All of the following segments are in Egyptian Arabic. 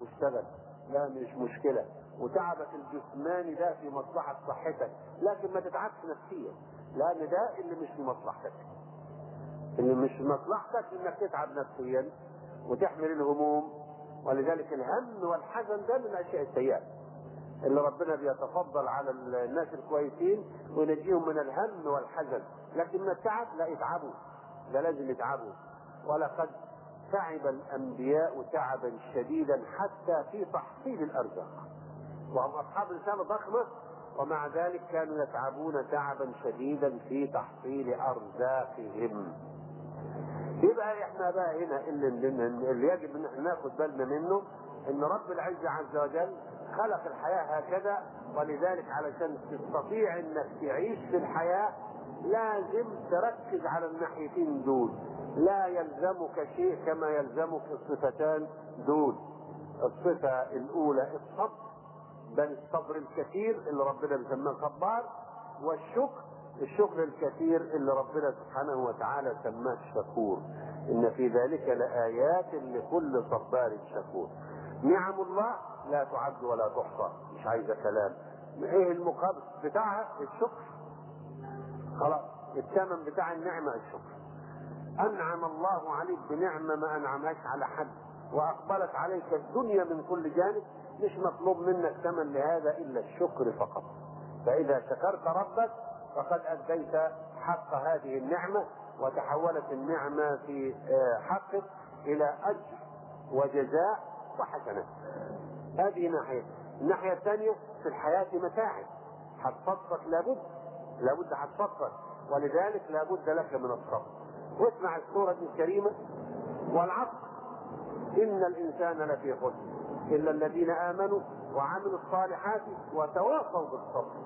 واشتغل لا مش مشكله وتعبك الجسماني ده في مصلحه صحتك لكن ما تتعبش نفسيا لان ده اللي مش في مصلحتك اللي مش في مصلحتك انك تتعب نفسيا وتحمل الهموم ولذلك الهم والحزن ده من الاشياء السيئه اللي ربنا بيتفضل على الناس الكويسين وينجيهم من الهم والحزن لكن من التعب لا يتعبوا ده لازم يتعبوا ولقد تعب الانبياء تعبا شديدا حتى في تحصيل الارزاق وهم اصحاب رساله ضخمه ومع ذلك كانوا يتعبون تعبا شديدا في تحصيل ارزاقهم يبقى احنا بقى هنا اللي, اللي, اللي يجب ان احنا ناخد بالنا منه ان رب العزه عز وجل خلق الحياه هكذا ولذلك علشان تستطيع انك تعيش في الحياه لازم تركز على الناحيتين دول لا يلزمك شيء كما يلزمك الصفتان دول الصفه الاولى الصبر بل الصبر الكثير اللي ربنا بيسماه صبار والشكر الشكر الكثير اللي ربنا سبحانه وتعالى سماه شكور ان في ذلك لايات لكل صبار شكور نعم الله لا تعد ولا تحصى مش عايزه كلام ايه المقابل بتاعها الشكر خلاص الثمن بتاع النعمه الشكر انعم الله عليك بنعمه ما انعمهاش على حد واقبلت عليك الدنيا من كل جانب مش مطلوب منك ثمن لهذا الا الشكر فقط فاذا شكرت ربك فقد اديت حق هذه النعمه وتحولت النعمه في حقك الى اجر وجزاء وحسنات هذه ناحيه الناحيه الثانيه في الحياه متاعب هتفكر لابد لابد هتفكر ولذلك لابد لك من الصبر واسمع السوره الكريمه والعصر ان الانسان لفي خسر الا الذين امنوا وعملوا الصالحات وتواصوا بالصبر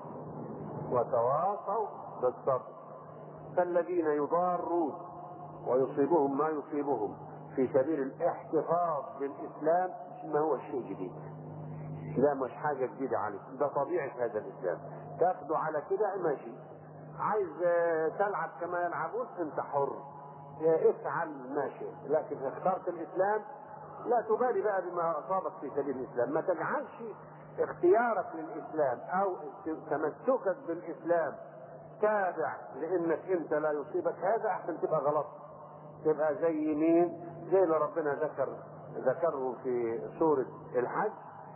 وتواصوا بالصبر فالذين يضارون ويصيبهم ما يصيبهم في سبيل الاحتفاظ بالاسلام ما هو شيء جديد لا مش حاجه جديده عليك ده طبيعه هذا الاسلام تاخده على كده ماشي عايز تلعب كما يلعبون انت حر افعل ماشي لكن اخترت الاسلام لا تبالي بقى بما اصابك في سبيل الاسلام ما تجعلش اختيارك للاسلام او تمسكك بالاسلام تابع لانك انت لا يصيبك هذا احسن تبقى غلط تبقى زي مين زي اللي ربنا ذكر ذكره في سورة الحج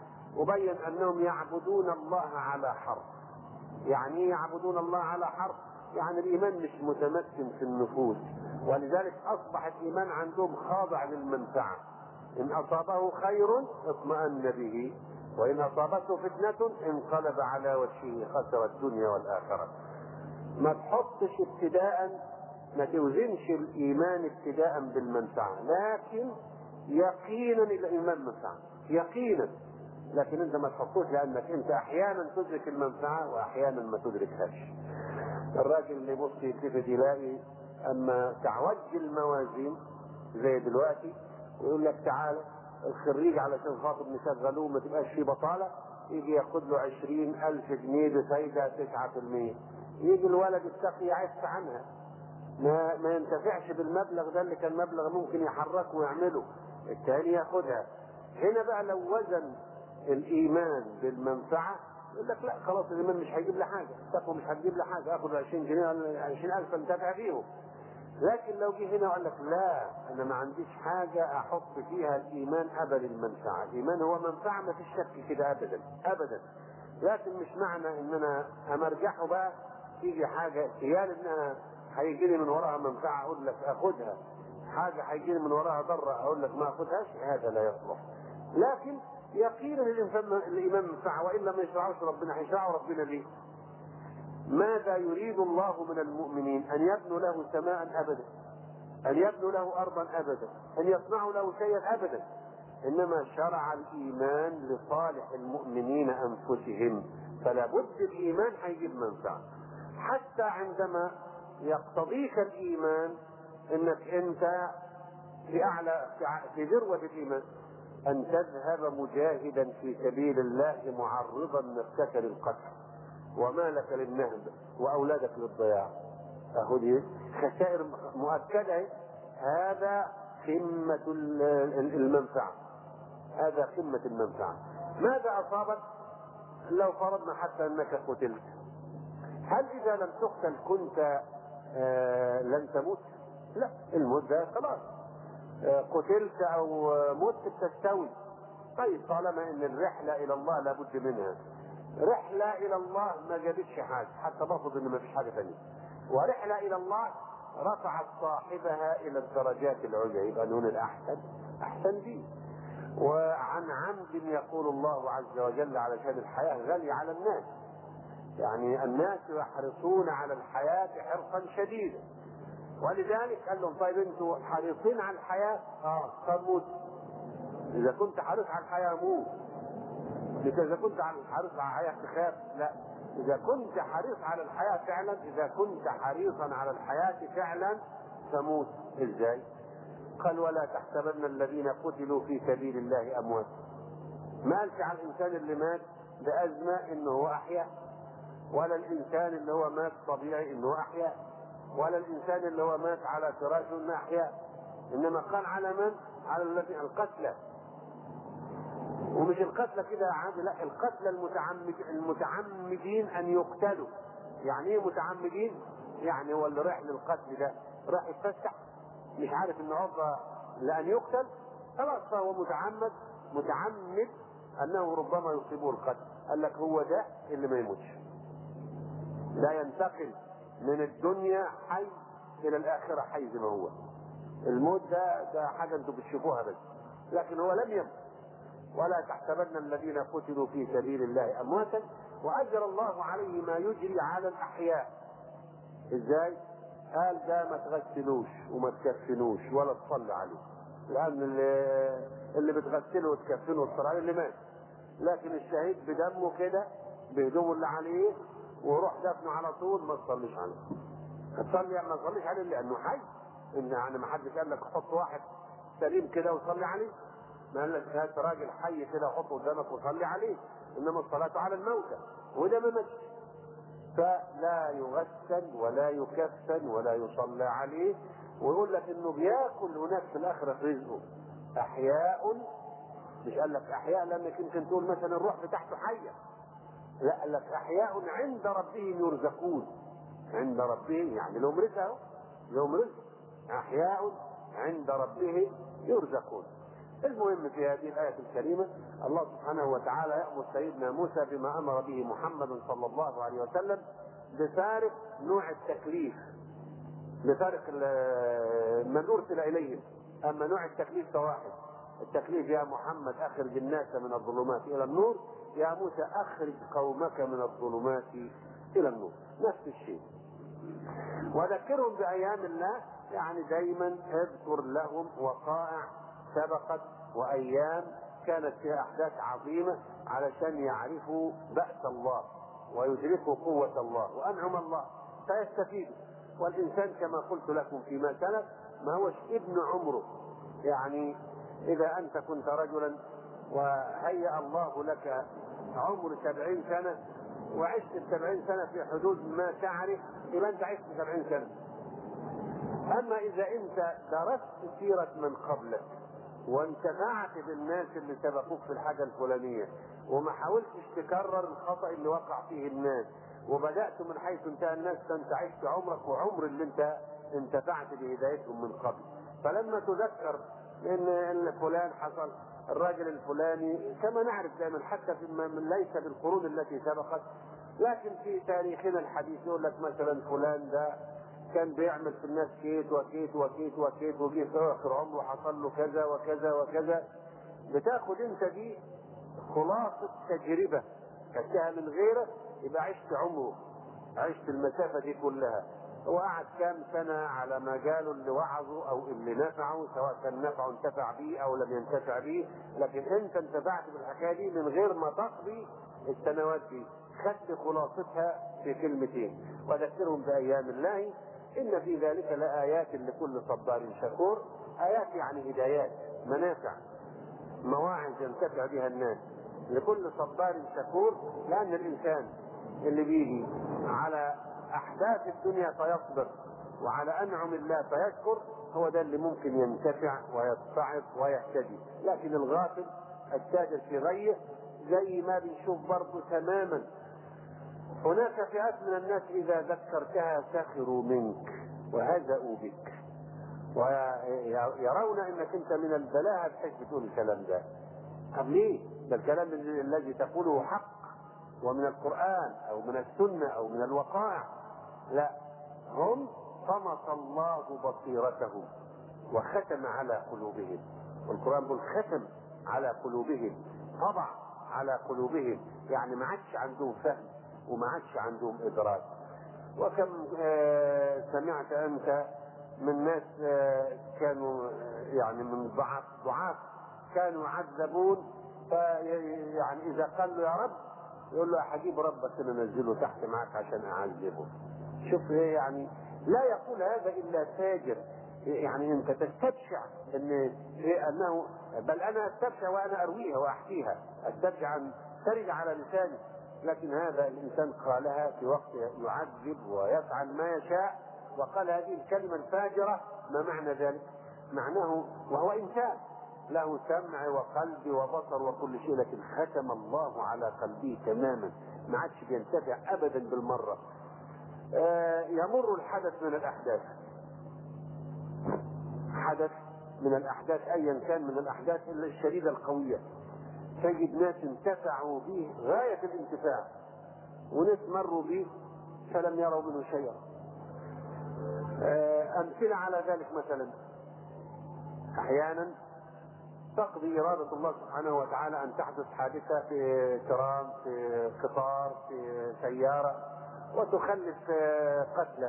وبين انهم يعبدون الله على حرف يعني ايه يعبدون الله على حرف يعني الايمان مش متمكن في النفوس ولذلك اصبح الايمان عندهم خاضع للمنفعه ان اصابه خير اطمأن به وان اصابته فتنه انقلب على وجهه خسر الدنيا والاخره ما تحطش ابتداء ما توزنش الايمان ابتداء بالمنفعه لكن يقينا الايمان منفعه يقينا لكن انت ما تحطوش لانك انت احيانا تدرك المنفعه واحيانا ما تدركهاش الراجل اللي يبص يلتفت يلاقي اما تعوج الموازين زي دلوقتي ويقول لك تعالى الخريج علشان خاطر نشغلوه ما تبقاش فيه بطاله يجي ياخد له عشرين ألف جنيه بفايدة تسعة في المية يجي الولد التقي يعف عنها ما ما ينتفعش بالمبلغ ده اللي كان مبلغ ممكن يحركه ويعمله التاني ياخدها هنا بقى لو وزن الايمان بالمنفعه يقول لك لا خلاص الايمان مش هيجيب لي حاجه التقوى مش هتجيب لي حاجه اخد 20 جنيه ولا 20000 انتفع فيهم لكن لو جه هنا وقال لك لا انا ما عنديش حاجه احط فيها الايمان ابدا المنفعه الايمان هو منفعه ما فيش شك كده ابدا ابدا لكن مش معنى ان انا امرجحه بقى تيجي حاجه خيال انها هيجي لي من وراها منفعه اقول لك اخدها حاجه هيجي لي من وراها ضره اقول لك ما اخدهاش هذا لا يصلح لكن يقينا الانسان الايمان منفعه والا ما يشرعوش ربنا هيشرعه ربنا ليه؟ ماذا يريد الله من المؤمنين؟ ان يبنوا له سماء ابدا ان يبنوا له ارضا ابدا ان يصنعوا له شيئا ابدا انما شرع الايمان لصالح المؤمنين انفسهم فلا بد الايمان هيجيب منفعه حتى عندما يقتضيك الايمان انك انت في اعلى في ذروه الايمان ان تذهب مجاهدا في سبيل الله معرضا نفسك للقتل ومالك للنهب واولادك للضياع اهو دي خسائر مؤكده هذا قمه المنفعه هذا قمة المنفعة ماذا أصابك لو فرضنا حتى أنك قتلت هل إذا لم تقتل كنت آه لن تموت لا الموت ده خلاص آه قتلت أو مت تستوي طيب طالما ان الرحلة الى الله لابد منها رحلة الى الله ما جابتش حاجة حتى بفرض ان ما فيش حاجة ثانية ورحلة الى الله رفعت صاحبها الى الدرجات العليا يبقى نون الاحسن احسن دي وعن عمد يقول الله عز وجل علشان الحياة غالية على الناس يعني الناس يحرصون على الحياة حرصا شديدا ولذلك قال لهم طيب انتوا حريصين على الحياة اه طب موتوا اذا كنت حريص على الحياه موت مش اذا كنت حريص على الحياه تخاف لا اذا كنت حريص على الحياه فعلا اذا كنت حريصا على الحياه فعلا تموت ازاي قال ولا تحسبن الذين قتلوا في سبيل الله اموات ما قالش على الانسان اللي مات بازمه انه هو احيا ولا الانسان اللي هو مات طبيعي انه احيا ولا الانسان اللي هو مات على فراشه انه احيا انما قال على من على الذي القتلى ومش القتلى كده عادي لا القتلى المتعمد المتعمدين ان يقتلوا يعني ايه متعمدين يعني هو اللي رايح للقتل ده راح يتفسح مش عارف ان عرضة لان يقتل خلاص فهو متعمد متعمد انه ربما يصيبه القتل قال لك هو ده اللي ما يموتش لا ينتقل من الدنيا حي الى الاخره حي زي ما هو الموت ده ده حاجه انتم بتشوفوها بس لكن هو لم يمت ولا تحسبن الذين قتلوا في سبيل الله امواتا واجر الله عليه ما يجري على الاحياء ازاي قال ده ما تغسلوش وما تكفنوش ولا تصلي عليه لان اللي, اللي بتغسله وتكفنه وتصلي عليه اللي مات لكن الشهيد بدمه كده بهدومه اللي عليه وروح دفنه على طول ما تصليش عليه تصلي ما تصليش عليه لانه حي ان يعني ما حدش قال لك حط واحد سليم كده وصلي عليه ما قال لك هات راجل حي كده وحطه قدامك وصلي عليه انما الصلاه على الموتى وده ما ماتش فلا يغسل ولا يكفن ولا يصلى عليه ويقول لك انه بياكل هناك في الاخره رزقه احياء مش قال لك احياء لانك يمكن تقول مثلا الروح بتاعته حيه لا قال لك احياء عند ربهم يرزقون عند ربهم يعني لهم رزق اهو لهم رزق احياء عند ربهم يرزقون المهم في هذه الآية الكريمة الله سبحانه وتعالى يأمر سيدنا موسى بما أمر به محمد صلى الله عليه وسلم بفارق نوع التكليف بفارق من أرسل إليهم أما نوع التكليف فواحد التكليف يا محمد أخرج الناس من الظلمات إلى النور يا موسى أخرج قومك من الظلمات إلى النور نفس الشيء وذكرهم بأيام الله يعني دايما اذكر لهم وقائع سبقت وايام كانت فيها احداث عظيمه علشان يعرفوا باس الله ويدركوا قوه الله وانعم الله فيستفيدوا والانسان كما قلت لكم فيما سلف ما هوش ابن عمره يعني اذا انت كنت رجلا وهيأ الله لك عمر سبعين سنه وعشت السبعين سنه في حدود ما تعرف يبقى انت عشت سبعين سنه اما اذا انت درست سيره من قبلك وانتفعت بالناس اللي سبقوك في الحاجة الفلانية وما حاولتش تكرر الخطأ اللي وقع فيه الناس وبدأت من حيث انتهى الناس فانت عشت عمرك وعمر اللي انت انتفعت بهدايتهم من قبل فلما تذكر ان فلان حصل الراجل الفلاني كما نعرف دائما حتى في من ليس بالقرون التي سبقت لكن في تاريخنا الحديث يقول لك مثلا فلان ده كان بيعمل في الناس كيت وكيت وكيت وكيت وجه في اخر عمره حصل له كذا وكذا وكذا بتاخد انت دي خلاصة تجربة خدتها من غيرك يبقى عشت عمره عشت المسافة دي كلها هو قعد كام سنة على ما قالوا اللي وعظوا او اللي نفعوا سواء كان نفعه انتفع به او لم ينتفع به لكن انت انتفعت بالحكاية دي من غير ما تقضي السنوات دي خدت خلاصتها في كلمتين وذكرهم بأيام الله إن في ذلك لآيات لكل صبار شكور آيات يعني هدايات منافع مواعظ ينتفع بها الناس لكل صبار شكور لأن الإنسان اللي بيجي على أحداث الدنيا فيصبر وعلى أنعم الله فيشكر هو ده اللي ممكن ينتفع ويتعظ ويهتدي لكن الغافل التاجر في غيه زي ما بنشوف برضه تماما هناك فئات من الناس إذا ذكرتها سخروا منك وهزأوا بك ويرون انك انت من البلاهه بحيث بتقول الكلام ده طب ليه؟ ده الكلام الذي تقوله حق ومن القرآن أو من السنة أو من الوقائع لا هم طمس الله بصيرتهم وختم على قلوبهم والقرآن يقول ختم على قلوبهم طبع على قلوبهم يعني ما عادش عندهم فهم وما عادش عندهم إدراك وكم آه سمعت أنت من ناس آه كانوا يعني من ضعاف ضعاف كانوا يعذبون فيعني إذا قال له يا رب يقول له هجيب ربك كده نزله تحت معك عشان أعذبه شوف ايه يعني لا يقول هذا إلا تاجر يعني انت تستبشع ان إيه انه بل انا استبشع وانا ارويها واحكيها استبشع ان ترد على لساني لكن هذا الانسان قالها في وقت يعذب ويفعل ما يشاء وقال هذه الكلمه الفاجره ما معنى ذلك؟ معناه وهو انسان له سمع وقلب وبصر وكل شيء لكن ختم الله على قلبه تماما ما عادش بينتفع ابدا بالمره آه يمر الحدث من الاحداث حدث من الاحداث ايا كان من الاحداث الا الشديده القويه تجد ناس انتفعوا به غايه الانتفاع وناس مروا به فلم يروا منه شيئا آه امثله على ذلك مثلا احيانا تقضي إرادة الله سبحانه وتعالى أن تحدث حادثة في ترام في قطار في سيارة وتخلف قتلى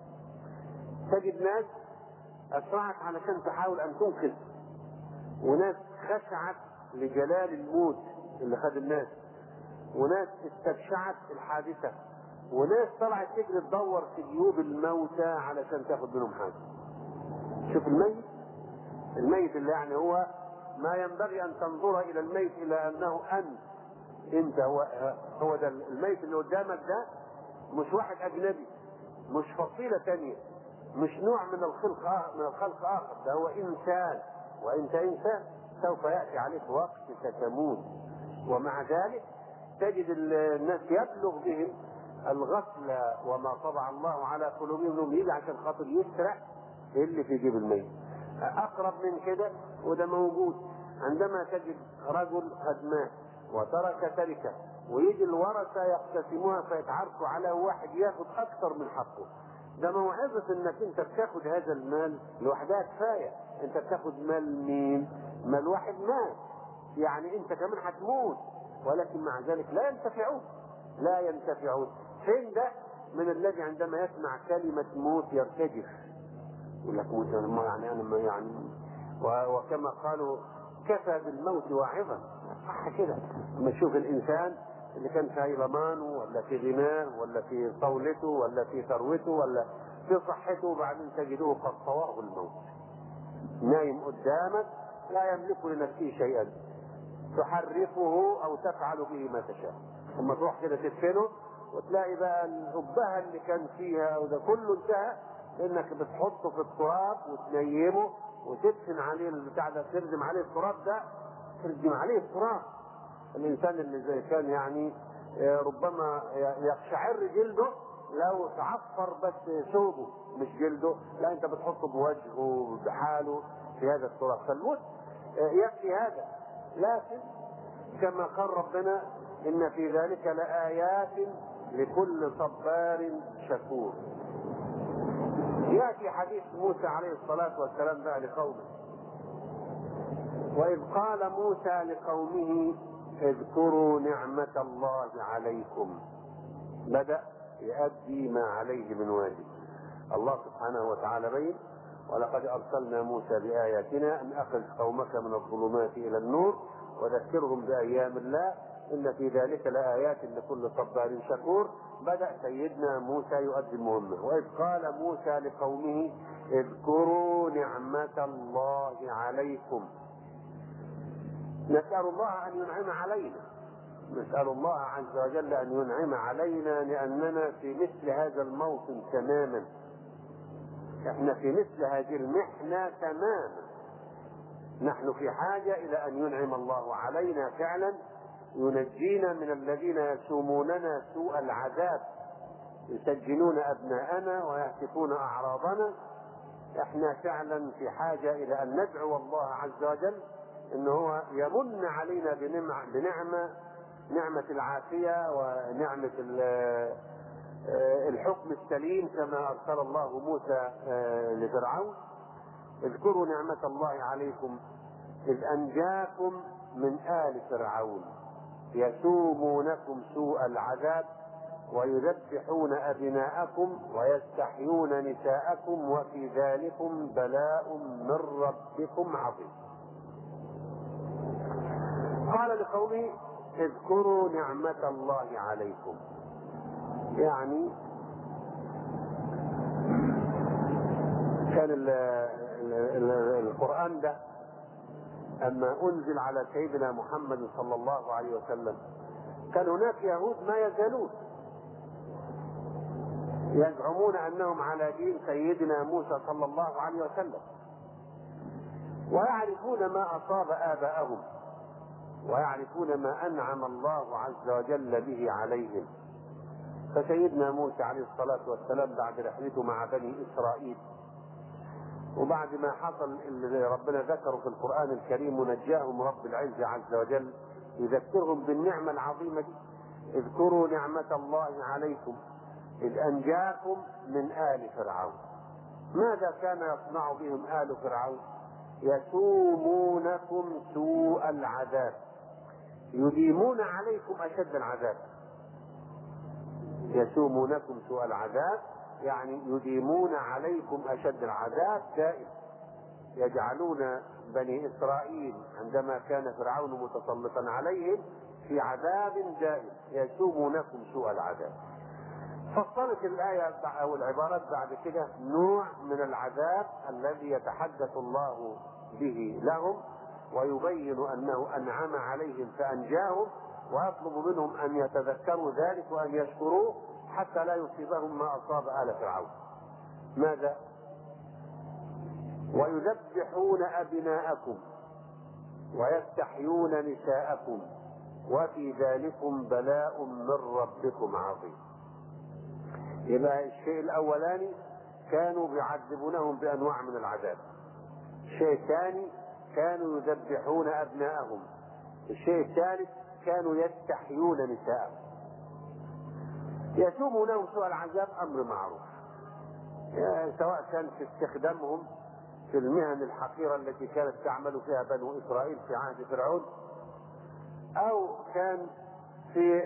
تجد ناس أسرعت علشان تحاول أن تنقذ وناس خشعت لجلال الموت اللي خد الناس وناس استبشعت الحادثة وناس طلعت تجري تدور في جيوب الموتى علشان تاخد منهم حاجة شوف الميت الميت اللي يعني هو ما ينبغي ان تنظر الى الميت الى انه انت انت هو هو ده الميت اللي قدامك ده مش واحد اجنبي مش فصيلة تانية مش نوع من الخلق آخر من الخلق اخر ده هو انسان وانت انسان سوف ياتي عليك وقت ستموت ومع ذلك تجد الناس يبلغ بهم الغفلة وما طبع الله على قلوبهم يجي عشان خاطر يسرق اللي في جيب الميت اقرب من كده وده موجود عندما تجد رجل قد مات وترك تركه ويجي الورثه يقتسموها فيتعاركوا على واحد ياخد اكثر من حقه ده موعظة انك انت بتاخد هذا المال لوحدها كفاية انت بتاخد مال مين مال واحد مات يعني انت كمان هتموت ولكن مع ذلك لا ينتفعون لا ينتفعون فين ده من الذي عندما يسمع كلمة موت يرتجف يقول لك موت ما يعني انا ما يعني وكما قالوا كفى بالموت واعظا صح كده لما تشوف الانسان اللي كان في هيلمانه ولا في غناه ولا في طولته ولا في ثروته ولا في صحته وبعدين تجده قد طواه الموت نايم قدامك لا يملك لنفسه شيئا تحرفه او تفعل به ما تشاء ثم تروح كده تدفنه وتلاقي بقى الأبهة اللي كان فيها وده كله انتهى لانك بتحطه في التراب وتنيمه وتدفن عليه البتاع ده تردم عليه التراب ده تردم عليه التراب الانسان اللي زي كان يعني ربما يقشعر جلده لو تعفر بس ثوبه مش جلده لا انت بتحطه بوجهه بحاله في هذا التراب فالموت يكفي هذا لكن كما قال ربنا ان في ذلك لايات لكل صبار شكور ياتي حديث موسى عليه الصلاه والسلام بقى لقومه واذ قال موسى لقومه اذكروا نعمه الله عليكم بدا يؤدي ما عليه من واجب الله سبحانه وتعالى بين ولقد ارسلنا موسى باياتنا ان اخرج قومك من الظلمات الى النور وذكرهم بايام الله ان في ذلك لايات لكل صبار شكور بدا سيدنا موسى يؤدي المهمه واذ قال موسى لقومه اذكروا نعمه الله عليكم نسال الله ان ينعم علينا نسال الله عز وجل ان ينعم علينا لاننا في مثل هذا الموطن تماما احنا في مثل هذه المحنه تماما نحن في حاجة إلى أن ينعم الله علينا فعلا ينجينا من الذين يسوموننا سوء العذاب يسجنون أبناءنا ويهتكون أعراضنا احنا فعلا في حاجة إلى أن ندعو الله عز وجل أنه هو يمن علينا بنعمة, بنعمة نعمة العافية ونعمة الحكم السليم كما أرسل الله موسى لفرعون اذكروا نعمة الله عليكم إذ أنجاكم من آل فرعون يسومونكم سوء العذاب ويذبحون أبناءكم ويستحيون نساءكم وفي ذلكم بلاء من ربكم عظيم قال لقومه اذكروا نعمة الله عليكم يعني كان ال ال ال القرآن ده أما أنزل على سيدنا محمد صلى الله عليه وسلم كان هناك يهود ما يزالون يزعمون أنهم على دين سيدنا موسى صلى الله عليه وسلم ويعرفون ما أصاب آباءهم ويعرفون ما أنعم الله عز وجل به عليهم فسيدنا موسى عليه الصلاة والسلام بعد رحلته مع بني إسرائيل وبعد ما حصل اللي ربنا ذكره في القرآن الكريم ونجاهم رب العزة عز وجل يذكرهم بالنعمة العظيمة دي اذكروا نعمة الله عليكم إذ أنجاكم من آل فرعون ماذا كان يصنع بهم آل فرعون يسومونكم سوء العذاب يديمون عليكم أشد العذاب يسومونكم سوء العذاب يعني يديمون عليكم أشد العذاب دائم يجعلون بني إسرائيل عندما كان فرعون متسلطا عليهم في عذاب دائم يسومونكم سوء العذاب فصلت الآية أو العبارات بعد كده نوع من العذاب الذي يتحدث الله به لهم ويبين أنه أنعم عليهم فأنجاهم ويطلب منهم أن يتذكروا ذلك وأن يشكروه حتى لا يصيبهم ما أصاب آل فرعون ماذا؟ ويذبحون أبناءكم ويستحيون نساءكم وفي ذلكم بلاء من ربكم عظيم يبقى الشيء الأولاني كانوا بيعذبونهم بأنواع من العذاب الشيء الثاني كانوا يذبحون أبناءهم الشيء الثالث كانوا يستحيون نساءهم يسومونهم سوء العذاب أمر معروف يعني سواء كان في استخدامهم في المهن الحقيرة التي كانت تعمل فيها بنو إسرائيل في عهد فرعون أو كان في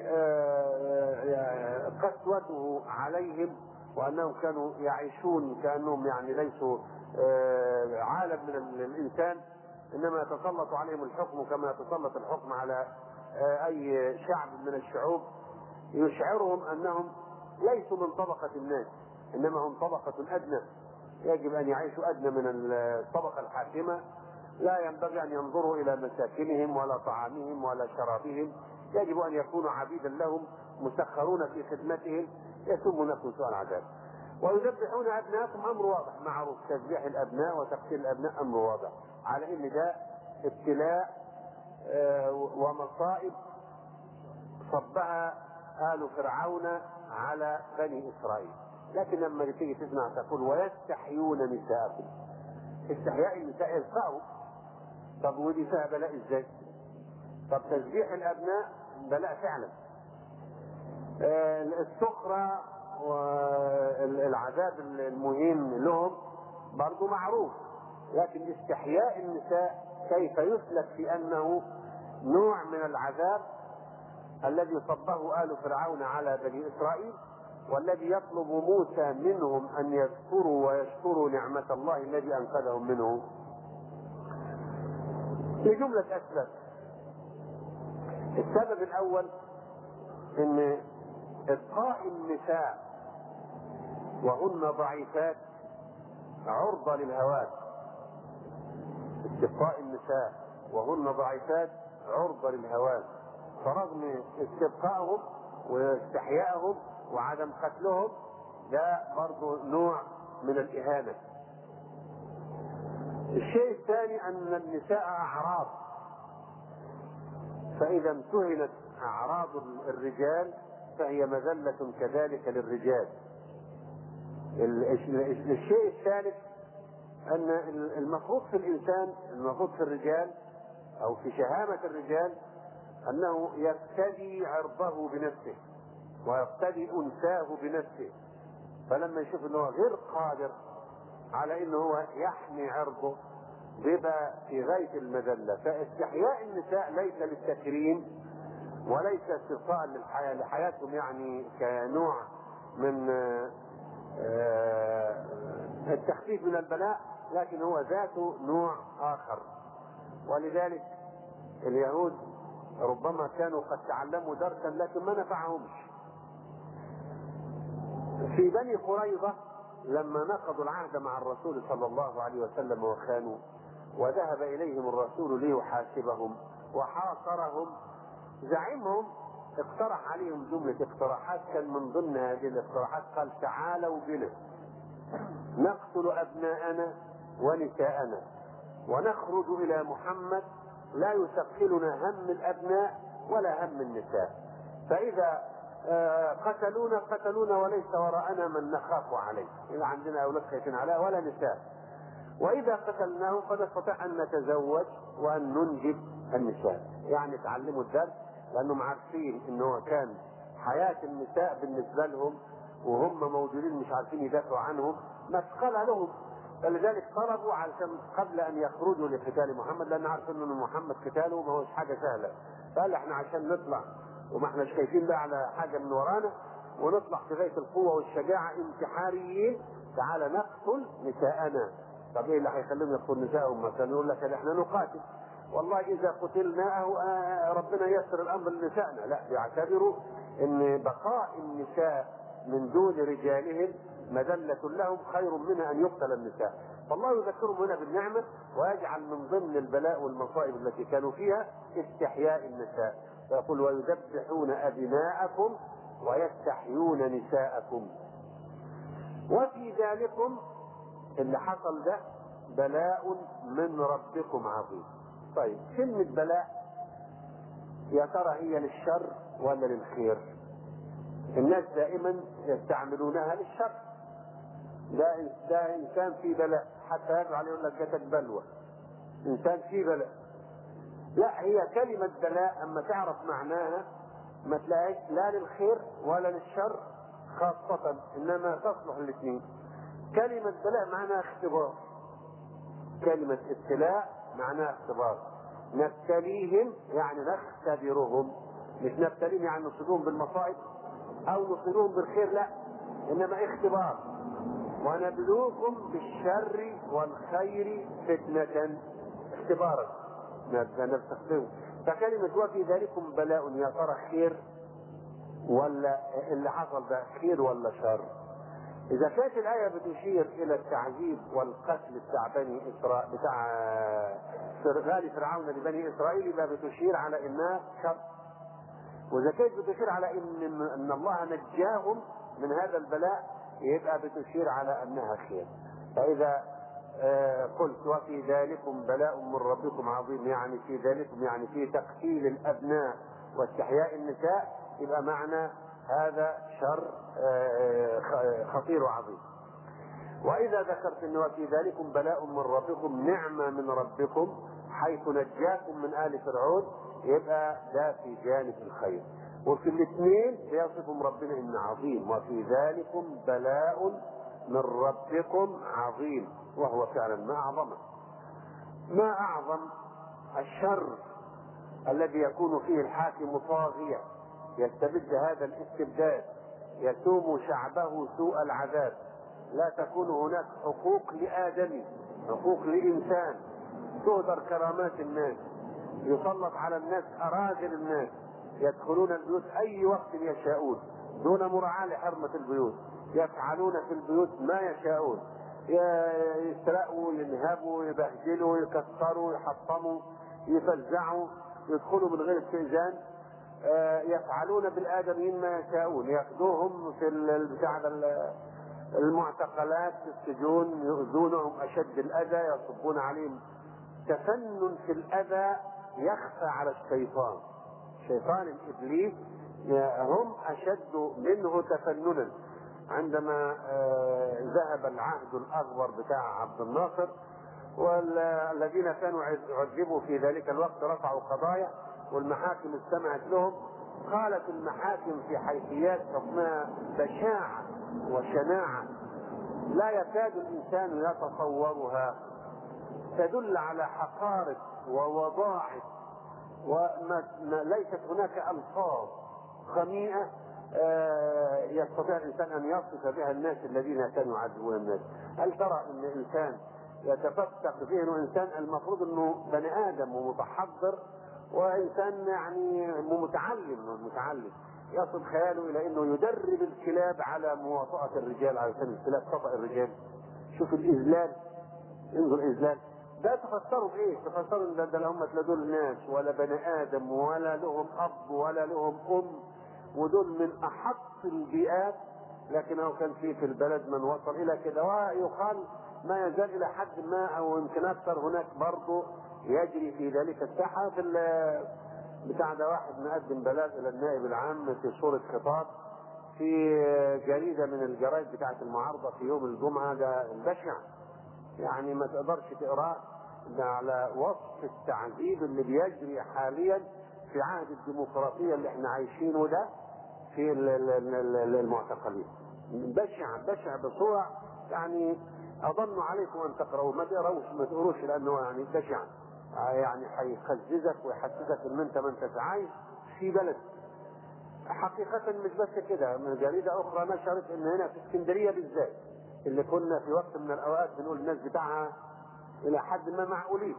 قسوته عليهم وأنهم كانوا يعيشون كأنهم يعني ليسوا عالم من الإنسان إنما يتسلط عليهم الحكم كما يتسلط الحكم على أي شعب من الشعوب يشعرهم أنهم ليسوا من طبقة الناس إنما هم طبقة أدنى يجب أن يعيشوا أدنى من الطبقة الحاكمة لا ينبغي أن ينظروا إلى مساكنهم ولا طعامهم ولا شرابهم يجب أن يكونوا عبيدا لهم مسخرون في خدمتهم يسومونكم سوء العذاب ويذبحون أبناءكم أمر واضح معروف تذبيح الأبناء وتقتيل الأبناء أمر واضح على إن ده ابتلاء ومصائب صبها آل فرعون على بني إسرائيل لكن لما تيجي تسمع تقول ويستحيون نساءكم استحياء النساء يلقاه طب ودي فيها بلاء ازاي؟ طب تذبيح الابناء بلاء فعلا السخرة والعذاب المهين لهم برضو معروف لكن استحياء النساء كيف يسلك في انه نوع من العذاب الذي صبه آل فرعون على بني إسرائيل والذي يطلب موسى منهم أن يذكروا ويشكروا نعمة الله الذي أنقذهم منه لجملة أسباب السبب الأول أن إبقاء النساء وهن ضعيفات عرضة للهوان استبقاء النساء وهن ضعيفات عرضة للهوان فرغم استبقائهم واستحيائهم وعدم قتلهم ده برضه نوع من الإهانة الشيء الثاني أن النساء أعراض فإذا امتهنت أعراض الرجال فهي مذلة كذلك للرجال الشيء الثالث أن المفروض في الإنسان المفروض في الرجال أو في شهامة الرجال أنه يفتدي عرضه بنفسه ويفتدي أنساه بنفسه فلما يشوف أنه غير قادر على أنه هو يحمي عرضه بيبقى في غاية المذلة فاستحياء النساء ليس للتكريم وليس استرخاء للحياة لحياتهم يعني كنوع من آه، التخفيف من البلاء لكن هو ذاته نوع آخر ولذلك اليهود ربما كانوا قد تعلموا درسا لكن ما نفعهمش في بني قريظة لما نقضوا العهد مع الرسول صلى الله عليه وسلم وخانوا وذهب إليهم الرسول ليحاسبهم وحاصرهم زعيمهم اقترح عليهم جملة اقتراحات كان من ضمن هذه الاقتراحات قال تعالوا بنا نقتل أبناءنا ونساءنا ونخرج إلى محمد لا يثقلنا هم الأبناء ولا هم النساء فإذا آه، قتلونا قتلونا وليس وراءنا من نخاف عليه إذا عندنا أولاد خايفين عليه ولا نساء وإذا قتلناه فنستطيع أن نتزوج وأن ننجب النساء يعني تعلموا الدرس لأنهم عارفين أنه كان حياة النساء بالنسبة لهم وهم موجودين مش عارفين يدافعوا عنهم مسخرة لهم فلذلك طلبوا علشان قبل ان يخرجوا لقتال محمد لان عارفين ان محمد قتاله ما هوش حاجه سهله فقال احنا عشان نطلع وما احناش خايفين بقى على حاجه من ورانا ونطلع في غايه القوه والشجاعه انتحاريين تعالى نقتل نساءنا طب ايه اللي هيخليهم يقتلوا نسائهم مثلا يقول لك احنا نقاتل والله اذا قتلنا آه، ربنا يسر الامر لنسائنا لا يعتبروا ان بقاء النساء من دون رجالهم مذلة لهم خير من أن يقتل النساء فالله يذكرهم هنا بالنعمة ويجعل من ضمن البلاء والمصائب التي كانوا فيها استحياء النساء فيقول ويذبحون أبناءكم ويستحيون نساءكم وفي ذلكم اللي حصل ده بلاء من ربكم عظيم طيب كلمة بلاء يا ترى هي للشر ولا للخير الناس دائما يستعملونها للشر ده ده انسان في بلاء حتى يدعو عليه يقول لك جاتك بلوى انسان في بلاء لا هي كلمة بلاء اما تعرف معناها ما تلاقيش لا للخير ولا للشر خاصة انما تصلح الاثنين كلمة بلاء معناها اختبار كلمة ابتلاء معناها اختبار نبتليهم يعني نختبرهم مش نبتليهم يعني نصيبهم بالمصائب او نصيبهم بالخير لا انما اختبار ونبلوكم بالشر والخير فتنة اختبارا نستخدمه فكلمة وفي ذلكم بلاء يا ترى خير ولا اللي حصل ده خير ولا شر إذا كانت الآية بتشير إلى التعذيب والقتل بتاع بني إسرائيل بتاع غالي فرعون لبني إسرائيل يبقى بتشير على إنها شر وإذا كانت بتشير على إن إن الله نجاهم من هذا البلاء يبقى بتشير على انها خير فاذا آه، قلت وفي ذلكم بلاء من ربكم عظيم يعني في ذلكم يعني في تقتيل الابناء واستحياء النساء يبقى معنى هذا شر آه، خطير وعظيم واذا ذكرت ان وفي ذلكم بلاء من ربكم نعمه من ربكم حيث نجاكم من ال فرعون يبقى ده في جانب الخير وفي الاثنين بيصفهم ربنا ان عظيم وفي ذلكم بلاء من ربكم عظيم وهو فعلا ما اعظمه ما اعظم الشر الذي يكون فيه الحاكم طاغيا يستبد هذا الاستبداد يسوم شعبه سوء العذاب لا تكون هناك حقوق لآدمي حقوق لإنسان تهدر كرامات الناس يسلط على الناس أراذل الناس يدخلون البيوت أي وقت يشاءون دون مراعاة لحرمة البيوت يفعلون في البيوت ما يشاءون يسرقوا ينهبوا يبهدلوا يكسروا يحطموا يفزعوا يدخلوا من غير استئذان آه، يفعلون بالآدميين ما يشاءون ياخذوهم في البتاع المعتقلات في السجون يؤذونهم اشد الاذى يصبون عليهم تفنن في الاذى يخفى على الشيطان شيطان الابليس هم اشد منه تفننا عندما آه، ذهب العهد الاكبر بتاع عبد الناصر والذين كانوا عذبوا في ذلك الوقت رفعوا قضايا والمحاكم استمعت لهم قالت المحاكم في حيثيات حكمها بشاعة وشناعة لا يكاد الإنسان يتصورها تدل على حقارة ووضاعة وليست هناك ألفاظ خميئة آه، يستطيع الإنسان أن يصف بها الناس الذين كانوا يعذبون الناس هل ترى أن إنسان يتفتق ذهنه إنسان المفروض أنه بني آدم ومتحضر وإنسان يعني متعلم متعلم يصل خياله إلى أنه يدرب الكلاب على مواطأة الرجال علشان الكلاب تطأ الرجال شوف الإذلال انظر الإذلال ده تفسروا بايه؟ تفسروا ان ده هم لا دول ناس ولا بني ادم ولا لهم اب ولا لهم ام ودول من احق البيئات لكنه كان في في البلد من وصل الى كده ويقال ما يزال الى حد ما او يمكن اكثر هناك برضه يجري في ذلك الساحه في بتاع ده واحد مقدم بلاغ الى النائب العام في صوره خطاب في جريده من الجرائد بتاعه المعارضه في يوم الجمعه ده بشع يعني ما تقدرش تقراه ده على وصف التعذيب اللي بيجري حاليا في عهد الديمقراطيه اللي احنا عايشينه ده في المعتقلين بشع بشع بصوره يعني اظن عليكم ان تقرأوا ما تقروش ما تقروش لانه يعني بشع يعني هيخززك ويحسسك ان انت ما انتش عايش في بلد حقيقة مش بس كده من جريدة أخرى نشرت إن هنا في اسكندرية بالذات اللي كنا في وقت من الأوقات بنقول الناس بتاعها إلى حد ما معقولين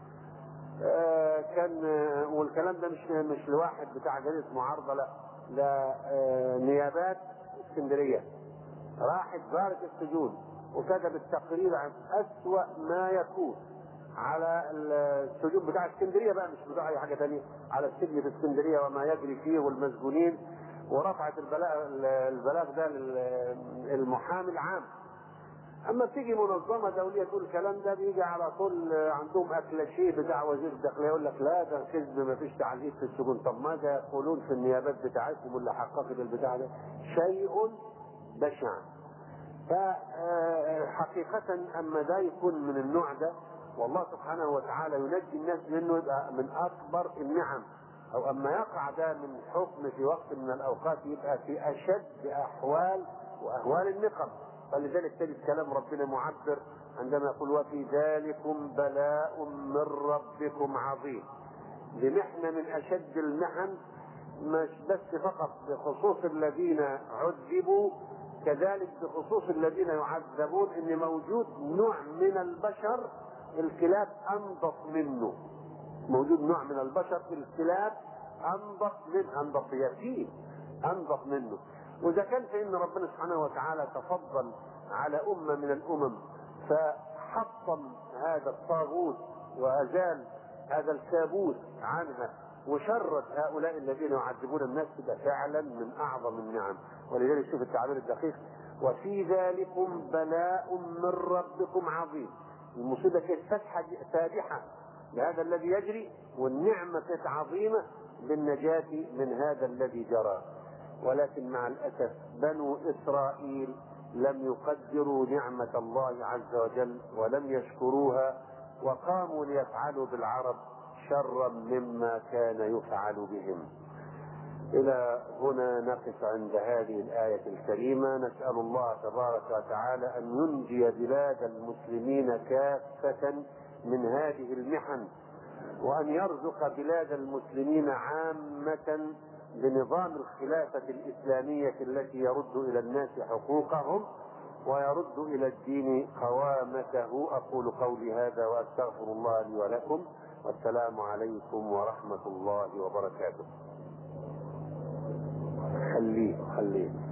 آه كان آه والكلام ده مش مش لواحد بتاع جريدة معارضة لا ده آه نيابات اسكندرية راحت زارت السجون وكتبت تقرير عن أسوأ ما يكون على السجون بتاع اسكندريه بقى مش بتاع اي حاجه ثانيه على السجن في اسكندريه وما يجري فيه والمسجونين ورفعت البلاغ البلاغ ده للمحامي العام اما بتيجي منظمه دوليه تقول الكلام ده بيجي على طول عندهم اكلاشيه بتاع وزير الداخليه يقول لك لا ده كذب ما فيش تعذيب في السجون طب ماذا يقولون في النيابات بتاعتهم اللي حققت البتاع ده شيء بشع فحقيقة أما ده يكون من النوع ده والله سبحانه وتعالى ينجي الناس منه يبقى من اكبر النعم او اما يقع ده من حكم في وقت من الاوقات يبقى في اشد احوال واهوال النقم فلذلك تجد كلام ربنا معبر عندما يقول وفي ذلكم بلاء من ربكم عظيم بمحنة من اشد المحن مش بس فقط بخصوص الذين عذبوا كذلك بخصوص الذين يعذبون ان موجود نوع من البشر الكلاب انضف منه موجود نوع من البشر الكلاب انضف من انضف يتيم انضف منه واذا كان فان ربنا سبحانه وتعالى تفضل على امه من الامم فحطم هذا الطاغوت وازال هذا الكابوس عنها وشرد هؤلاء الذين يعذبون الناس ده فعلا من اعظم النعم ولذلك شوف التعبير الدقيق وفي ذلكم بلاء من ربكم عظيم المصيبة كانت فتحة فادحة لهذا الذي يجري والنعمة كانت عظيمة بالنجاة من هذا الذي جرى ولكن مع الأسف بنو إسرائيل لم يقدروا نعمة الله عز وجل ولم يشكروها وقاموا ليفعلوا بالعرب شرا مما كان يفعل بهم إلى هنا نقف عند هذه الآية الكريمة نسأل الله تبارك وتعالى أن ينجي بلاد المسلمين كافة من هذه المحن وأن يرزق بلاد المسلمين عامة بنظام الخلافة الإسلامية التي يرد إلى الناس حقوقهم ويرد إلى الدين قوامته أقول قولي هذا وأستغفر الله لي ولكم والسلام عليكم ورحمة الله وبركاته خليه خليه